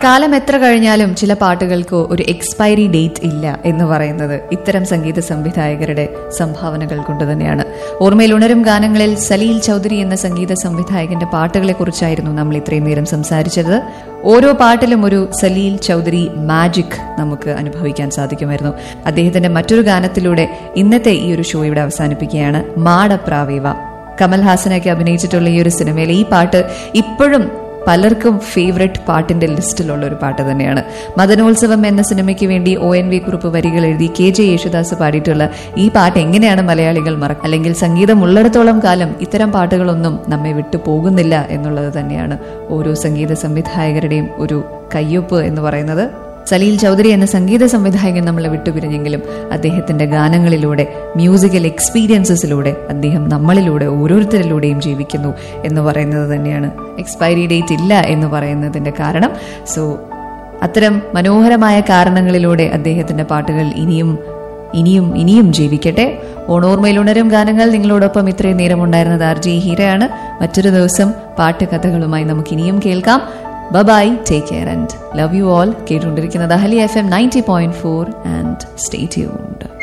കാലം എത്ര കഴിഞ്ഞാലും ചില പാട്ടുകൾക്ക് ഒരു എക്സ്പയറി ഡേറ്റ് ഇല്ല എന്ന് പറയുന്നത് ഇത്തരം സംഗീത സംവിധായകരുടെ സംഭാവനകൾ കൊണ്ട് തന്നെയാണ് ഓർമ്മയിൽ ഉണരും ഗാനങ്ങളിൽ സലീൽ ചൗധരി എന്ന സംഗീത സംവിധായകന്റെ പാട്ടുകളെ കുറിച്ചായിരുന്നു നമ്മൾ ഇത്രയും നേരം സംസാരിച്ചത് ഓരോ പാട്ടിലും ഒരു സലീൽ ചൗധരി മാജിക് നമുക്ക് അനുഭവിക്കാൻ സാധിക്കുമായിരുന്നു അദ്ദേഹത്തിന്റെ മറ്റൊരു ഗാനത്തിലൂടെ ഇന്നത്തെ ഈ ഒരു ഷോ ഇവിടെ അവസാനിപ്പിക്കുകയാണ് മാടപ്രാവീവ കമൽഹാസനൊക്കെ അഭിനയിച്ചിട്ടുള്ള ഈ ഒരു സിനിമയിൽ ഈ പാട്ട് ഇപ്പോഴും പലർക്കും ഫേവററ്റ് പാട്ടിന്റെ ലിസ്റ്റിലുള്ള ഒരു പാട്ട് തന്നെയാണ് മദനോത്സവം എന്ന സിനിമയ്ക്ക് വേണ്ടി ഒ എൻ വി കുറിപ്പ് വരികൾ എഴുതി കെ ജെ യേശുദാസ് പാടിയിട്ടുള്ള ഈ പാട്ട് എങ്ങനെയാണ് മലയാളികൾ മറ അല്ലെങ്കിൽ സംഗീതം ഉള്ളിടത്തോളം കാലം ഇത്തരം പാട്ടുകളൊന്നും നമ്മെ വിട്ടു പോകുന്നില്ല എന്നുള്ളത് തന്നെയാണ് ഓരോ സംഗീത സംവിധായകരുടെയും ഒരു കയ്യൊപ്പ് എന്ന് പറയുന്നത് സലീൽ ചൗധരി എന്ന സംഗീത സംവിധായകൻ നമ്മളെ വിട്ടുപിരിഞ്ഞെങ്കിലും അദ്ദേഹത്തിന്റെ ഗാനങ്ങളിലൂടെ മ്യൂസിക്കൽ എക്സ്പീരിയൻസസിലൂടെ അദ്ദേഹം നമ്മളിലൂടെ ഓരോരുത്തരിലൂടെയും ജീവിക്കുന്നു എന്ന് പറയുന്നത് തന്നെയാണ് എക്സ്പയറി ഡേറ്റ് ഇല്ല എന്ന് പറയുന്നതിന്റെ കാരണം സോ അത്തരം മനോഹരമായ കാരണങ്ങളിലൂടെ അദ്ദേഹത്തിന്റെ പാട്ടുകൾ ഇനിയും ഇനിയും ഇനിയും ജീവിക്കട്ടെ ഓണോർമയിൽ ഉണരും ഗാനങ്ങൾ നിങ്ങളോടൊപ്പം ഇത്രയും നേരം ഉണ്ടായിരുന്നത് ആർ ജി ഹീരയാണ് മറ്റൊരു ദിവസം പാട്ട് കഥകളുമായി നമുക്ക് ഇനിയും കേൾക്കാം bye take care and love you all കേട്ടുകൊണ്ടിരിക്കുന്നത് Ahalia F M ninety point four and stay tuned